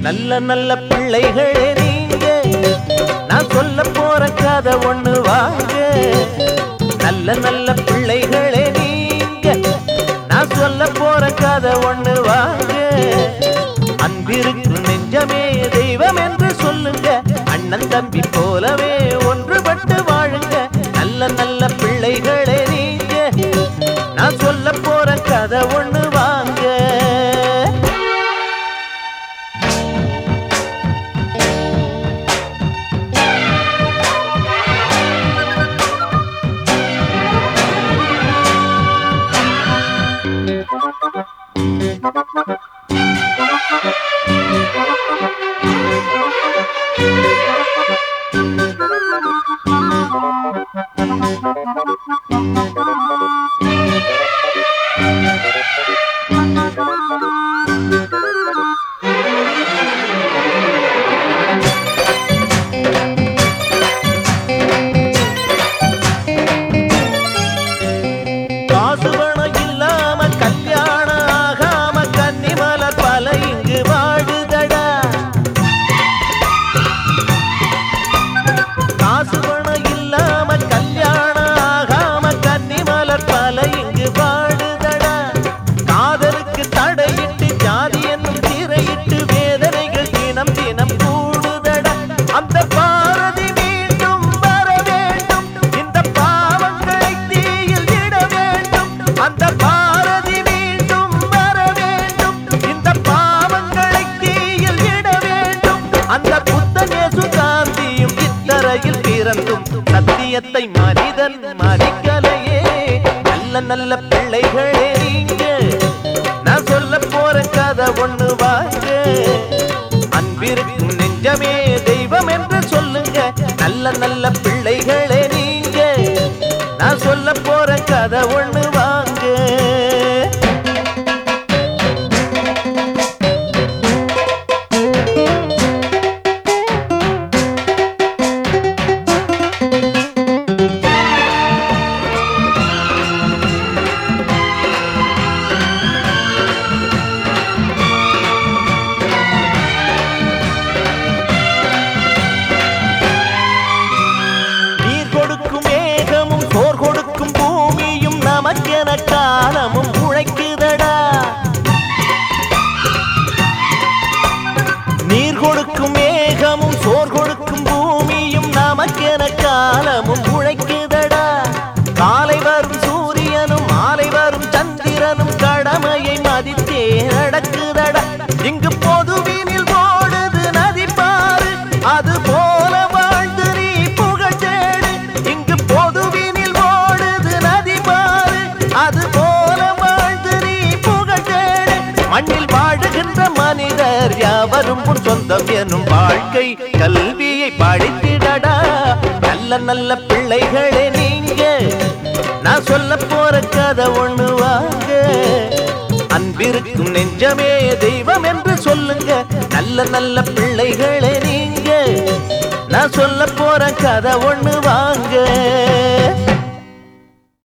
நல்ல நல்ல பிள்ளைகளே நீங்க நான் சொல்ல போற கதை ஒண்ணு வாங்க நல்ல நல்ல பிள்ளைகளே நீங்க நான் சொல்ல போற கதை ஒண்ணு வாங்க அன்பிருக்கு நெஞ்சமே தெய்வம் என்று சொல்லுங்க அண்ணன் தம்பி போலவே ஒன்றுபட்டு வாழுங்க நல்ல நல்ல பிள்ளைகளே நீங்க நான் சொல்ல போற கதை ஒண்ணு வாங்க காசு பணம் இல்லாம கல்யாணம் ஆகாம கன்னிமலர் பல இங்கு வாழுதடா காசு பணம் இல்லாம கல்யாணம் ஆகாம கன்னிமலர் பல இங்கு வாழுதடா காதலுக்கு தடையிட்டு ஜாதி என்னும் திரையிட்டு வேதனைகள் தினம் தினம் கூடுதடா அந்த பாரதி மீண்டும் வர வேண்டும் இந்த பாவங்களை தீயில் இட வேண்டும் அந்த பாரதி மீண்டும் வர வேண்டும் இந்த பாவங்களை தீயில் இட வேண்டும் அந்த புத்தனே சுகாந்தியும் இத்தரையில் பிறந்தும் சத்தியத்தை மனிதன் மதிக்கலையே நல்ல நல்ல பிள்ளைகளே நீங்க நான் சொல்ல போற கதை ஒண்ணு வாங்க அன்பிருக்கும் நெஞ்சமே தெய்வம் என்று சொல்லுங்க நல்ல நல்ல பிள்ளைகளே நீங்க நான் சொல்ல போற கதை ஒண்ணு வாங்க நீர் கொடுக்கும் மேகமும் சோர் கொடுக்கும் பூமியும் நமக்கென காலமும் உழைக்குதடா நீர் கொடுக்கும் மேகமும் சோர் கொடுக்கும் பூமியும் நமக்கென காலமும் உழைக்குதடா காலை வரும் சூரியனும் மாலை வரும் சந்திரனும் கடமையை மதித்தே நடக்குதடா இங்கு பொதுவினில் ஓடுது நதி பாரு அது போல வாழ்ந்து நீ புகழ் தேடு இங்கு பொதுவினில் ஓடுது நதி பாரு அது போல வாழ்ந்து நீ புகழ் தேடு மண்ணில் வாழுகின்ற மனிதர் யாவரும் உன் சொந்தம் எனும் வாழ்க்கை கல்வியை படித்திடடா நல்ல நல்ல பிள்ளைகளே நீங்க நான் சொல்ல போற கதை ஒண்ணு வாங்க அன்பிருக்கும் நெஞ்சமே தெய்வம் என்று சொல்லுங்க நல்ல நல்ல பிள்ளைகளே நீங்க நான் சொல்ல போற கதை ஒண்ணு வாங்க